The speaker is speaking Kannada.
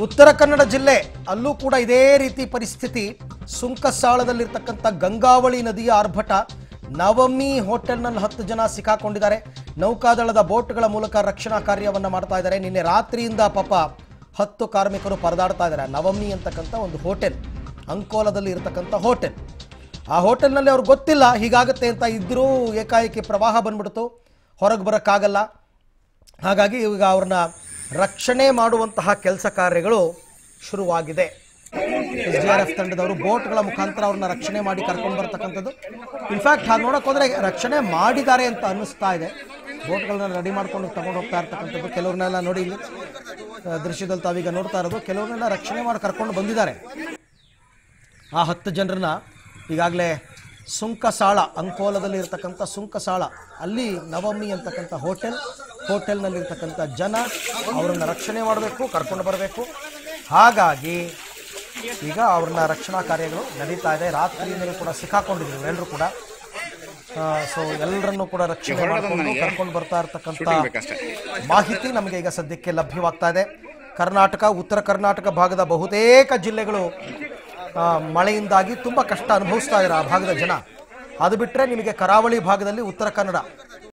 ಉತ್ತರ ಕನ್ನಡ ಜಿಲ್ಲೆ ಅಲ್ಲೂ ಕೂಡ ಇದೇ ರೀತಿ ಪರಿಸ್ಥಿತಿ ಸುಂಕಸಾಳದಲ್ಲಿರ್ತಕ್ಕಂಥ ಗಂಗಾವಳಿ ನದಿಯ ಆರ್ಭಟ ನವಮಿ ಹೋಟೆಲ್ನಲ್ಲಿ ಹತ್ತು ಜನ ಸಿಕ್ಕಾಕೊಂಡಿದ್ದಾರೆ ನೌಕಾದಳದ ಬೋಟ್ಗಳ ಮೂಲಕ ರಕ್ಷಣಾ ಕಾರ್ಯವನ್ನು ಮಾಡ್ತಾ ಇದ್ದಾರೆ ನಿನ್ನೆ ರಾತ್ರಿಯಿಂದ ಪಾಪ ಹತ್ತು ಕಾರ್ಮಿಕರು ಪರದಾಡ್ತಾ ಇದ್ದಾರೆ ನವಮಿ ಅಂತಕ್ಕಂಥ ಒಂದು ಹೋಟೆಲ್ ಅಂಕೋಲದಲ್ಲಿ ಇರತಕ್ಕಂಥ ಹೋಟೆಲ್ ಆ ಹೋಟೆಲ್ನಲ್ಲಿ ಅವ್ರಿಗೆ ಗೊತ್ತಿಲ್ಲ ಹೀಗಾಗುತ್ತೆ ಅಂತ ಇದ್ದರೂ ಏಕಾಏಕಿ ಪ್ರವಾಹ ಬಂದ್ಬಿಡ್ತು ಹೊರಗೆ ಬರೋಕ್ಕಾಗಲ್ಲ ಹಾಗಾಗಿ ಈಗ ಅವ್ರನ್ನ ರಕ್ಷಣೆ ಮಾಡುವಂತಹ ಕೆಲಸ ಕಾರ್ಯಗಳು ಶುರುವಾಗಿದೆ ಎಸ್ ಡಿ ಆರ್ ಎಫ್ ತಂಡದವರು ಬೋಟ್ಗಳ ಮುಖಾಂತರ ಅವ್ರನ್ನ ರಕ್ಷಣೆ ಮಾಡಿ ಕರ್ಕೊಂಡು ಬರ್ತಕ್ಕಂಥದ್ದು ಇನ್ಫ್ಯಾಕ್ಟ್ ಹಾಗೆ ನೋಡಕ್ ಹೋದ್ರೆ ರಕ್ಷಣೆ ಮಾಡಿದ್ದಾರೆ ಅಂತ ಅನ್ನಿಸ್ತಾ ಇದೆ ಬೋಟ್ಗಳನ್ನ ರೆಡಿ ಮಾಡ್ಕೊಂಡು ತಗೊಂಡು ಹೋಗ್ತಾ ಇರ್ತಕ್ಕಂಥದ್ದು ಕೆಲವ್ರನ್ನೆಲ್ಲ ನೋಡಿ ಇಲ್ಲಿ ಆ, ದೃಶ್ಯದಲ್ಲಿ ತಾವೀಗ ನೋಡ್ತಾ ಇರೋದು ಕೆಲವ್ರನ್ನೆಲ್ಲ ರಕ್ಷಣೆ ಮಾಡಿ ಕರ್ಕೊಂಡು ಬಂದಿದ್ದಾರೆ ಆ ಹತ್ತು ಜನರನ್ನ ಈಗಾಗಲೇ ಸುಂಕಸಾಳ ಅಂಕೋಲದಲ್ಲಿ ಇರ್ತಕ್ಕಂಥ ಸುಂಕಸಾಳ ಅಲ್ಲಿ ನವಮಿ ಅಂತಕ್ಕಂಥ ಹೋಟೆಲ್ ಹೋಟೆಲ್ನಲ್ಲಿರ್ತಕ್ಕಂಥ ಜನ ಅವರನ್ನು ರಕ್ಷಣೆ ಮಾಡಬೇಕು ಕರ್ಕೊಂಡು ಬರಬೇಕು ಹಾಗಾಗಿ ಈಗ ಅವ್ರನ್ನ ರಕ್ಷಣಾ ಕಾರ್ಯಗಳು ನಡೀತಾ ಇದೆ ರಾತ್ರಿಯಿಂದಲೂ ಕೂಡ ಸಿಕ್ಕಾಕೊಂಡಿದ್ರು ಎಲ್ಲರೂ ಕೂಡ ಸೊ ಎಲ್ಲರನ್ನೂ ಕೂಡ ರಕ್ಷಣೆ ಮಾಡಿಕೊಂಡು ಕರ್ಕೊಂಡು ಬರ್ತಾ ಇರ್ತಕ್ಕಂಥ ಮಾಹಿತಿ ನಮಗೆ ಈಗ ಸದ್ಯಕ್ಕೆ ಲಭ್ಯವಾಗ್ತಾ ಇದೆ ಕರ್ನಾಟಕ ಉತ್ತರ ಕರ್ನಾಟಕ ಭಾಗದ ಬಹುತೇಕ ಜಿಲ್ಲೆಗಳು ಆ, ಮಳೆಯಿಂದಾಗಿ ತುಂಬ ಕಷ್ಟ ಅನುಭವಿಸ್ತಾ ಇದ್ದಾರೆ ಆ ಭಾಗದ ಜನ ಅದು ಬಿಟ್ಟರೆ ನಿಮಗೆ ಕರಾವಳಿ ಭಾಗದಲ್ಲಿ ಉತ್ತರ ಕನ್ನಡ